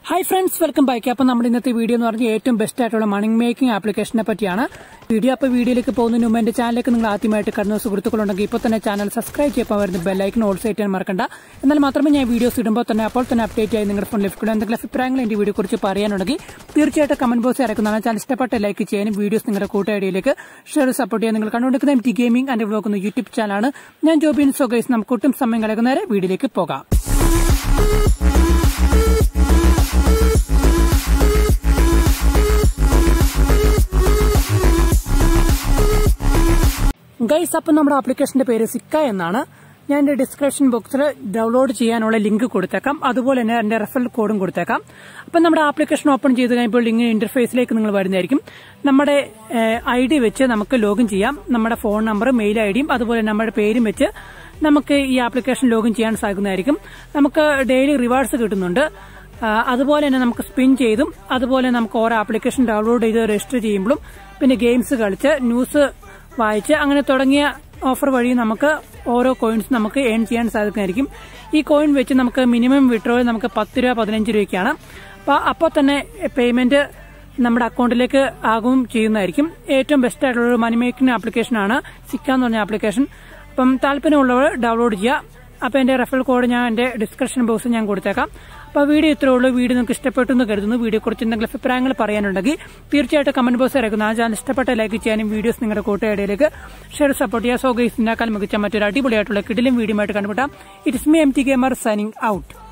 hi friends welcome back അപ്പോൾ നമ്മുടെ ഇന്നത്തെ വീഡിയോ എന്ന് പറഞ്ഞാൽ ഏറ്റവും ബെസ്റ്റ് ആയിട്ടുള്ള മണി മേക്കിംഗ് ആപ്ലിക്കേഷനെ പറ്റിയാണ് വീഡിയോ അപ്പോൾ വീഡിയോയിലേക്ക് പോകുന്നതിന് മുമ്പ് എന്റെ ചാനലിലേക്ക് നിങ്ങൾ ആദ്യമായിട്ട് കടന്ന സുഹൃത്തുക്കളുണ്ടെങ്കിൽ ഇപ്പോൾ തന്നെ ചാനൽ സബ്സ്ക്രൈബ് ചെയ്യാൻ വരുന്ന ബെല്ലൈക്കൻ ഓൾ സെറ്റ് ചെയ്യാൻ മറക്കണ്ട എന്നാൽ മാത്രമേ ഞാൻ വീഡിയോസ് ഇടുമ്പോൾ തന്നെ അപ്പോൾ തന്നെ അപ്ഡേറ്റ് ആയി നിങ്ങളുടെ ഫോൺ ലഭിക്കുള്ളൂ എന്തെങ്കിലും അഭിപ്രായങ്ങൾ എന്റെ വീഡിയോ കുറിച്ച് പറയാനുണ്ടെങ്കിൽ തീർച്ചയായിട്ടും കമന്റ് ബോക്സ് ഇറക്കുന്നതാണ് ചാനൽ ഇഷ്ടപ്പെട്ട ലൈക്ക് ചെയ്യാനും വീഡിയോസ് നിങ്ങളുടെ കൂട്ടുകാരിയിലേക്ക് ഷെയർ സപ്പോർട്ട് ചെയ്യാൻ നിങ്ങൾ കണ്ടുകൊണ്ടിരിക്കുന്ന M T gaming and vlog എന്ന യൂട്യൂബ് ചാനലാണ് ഞാൻ ജോബിൻ സോഗൈസ് നമുക്ക് ഒട്ടും സമയം കളയുന്നവരെ വീഡിയോയിലേക്ക് പോകാം ഗൈസ് അപ്പം നമ്മുടെ ആപ്ലിക്കേഷന്റെ പേര് സിക്ക എന്നാണ് ഞാൻ എന്റെ ഡിസ്ക്രിപ്ഷൻ ബോക്സിൽ ഡൗൺലോഡ് ചെയ്യാനുള്ള ലിങ്ക് കൊടുത്തേക്കാം അതുപോലെ തന്നെ എന്റെ റെഫറൽ കോഡും കൊടുത്തേക്കാം അപ്പം നമ്മുടെ ആപ്ലിക്കേഷൻ ഓപ്പൺ ചെയ്ത് കഴിയുമ്പോൾ ഇങ്ങനെ ഇന്റർഫേസിലേക്ക് നിങ്ങൾ വരുന്നതായിരിക്കും നമ്മുടെ ഐ ഡി വെച്ച് നമുക്ക് ലോഗിൻ ചെയ്യാം നമ്മുടെ ഫോൺ നമ്പർ മെയിൽ ഐ ഡിയും അതുപോലെ നമ്മുടെ പേരും വെച്ച് നമുക്ക് ഈ ആപ്ലിക്കേഷൻ ലോഗിൻ ചെയ്യാൻ സാധിക്കുന്നതായിരിക്കും നമുക്ക് ഡെയിലി റിവാർഡ്സ് കിട്ടുന്നുണ്ട് ആ, അതുപോലെ തന്നെ നമുക്ക് സ്പിൻ ചെയ്തും അതുപോലെ നമുക്ക് ഓരോ ആപ്ലിക്കേഷൻ ഡൗൺലോഡ് ചെയ്ത് രജിസ്റ്റർ ചെയ്യുമ്പോഴും പിന്നെ ഗെയിംസ് കളിച്ച് ന്യൂസ് വായിച്ച് അങ്ങനെ തുടങ്ങിയ ഓഫർ വഴി നമുക്ക് ഓരോ കോയിൻസ് നമുക്ക് ഏൺ ചെയ്യാൻ സാധിക്കുന്നതായിരിക്കും ഈ കോയിൻ വെച്ച് നമുക്ക് മിനിമം വിഡ്രോയിൽ നമുക്ക് പത്ത് രൂപ പതിനഞ്ച് രൂപയ്ക്കാണ് അപ്പോൾ അപ്പോൾ തന്നെ പേയ്മെന്റ് നമ്മുടെ അക്കൗണ്ടിലേക്ക് ആകും ചെയ്യുന്നതായിരിക്കും ഏറ്റവും ബെസ്റ്റ് ആയിട്ടുള്ള ഒരു മണി മേക്കിംഗ് ആപ്ലിക്കേഷനാണ് സിക്ക എന്ന് പറഞ്ഞ ആപ്ലിക്കേഷൻ അപ്പം താല്പര്യമുള്ളവർ ഡൗൺലോഡ് ചെയ്യുക അപ്പോൾ എന്റെ റെഫറൽ കോഡ് ഞാൻ എന്റെ ഡിസ്ക്രിപ്ഷൻ ബോക്സിൽ ഞാൻ കൊടുത്തേക്കാം അപ്പോൾ വീഡിയോ ഇത്രേ ഉള്ളൂ വീഡിയോ നിങ്ങൾക്ക് ഇഷ്ടപ്പെട്ടു എന്ന് കരുതുന്നു വീഡിയോ കുറിച്ച് എന്തെങ്കിലും അഭിപ്രായങ്ങൾ പറയാനുണ്ടെങ്കിൽ തീർച്ചയായിട്ടും കമന്റ് ബോക്സ് ഇറക്കുന്ന ആ ചാനൽ ഇഷ്ടപ്പെട്ട ലൈക്ക് ചെയ്യാനും വീഡിയോസ് നിങ്ങളുടെ കൂട്ടുകാരിലേക്ക് ഷെയർ സപ്പോർട്ട് ചെയ്യുക സോ ഗൈസ് ഇതിനേക്കാൾ മികച്ച മറ്റൊരു അടിപൊളിയായിട്ടുള്ള കിടിലും വീഡിയോ ആയിട്ട് കണ്ടുപിട്ടാം it's me M T gamer signing out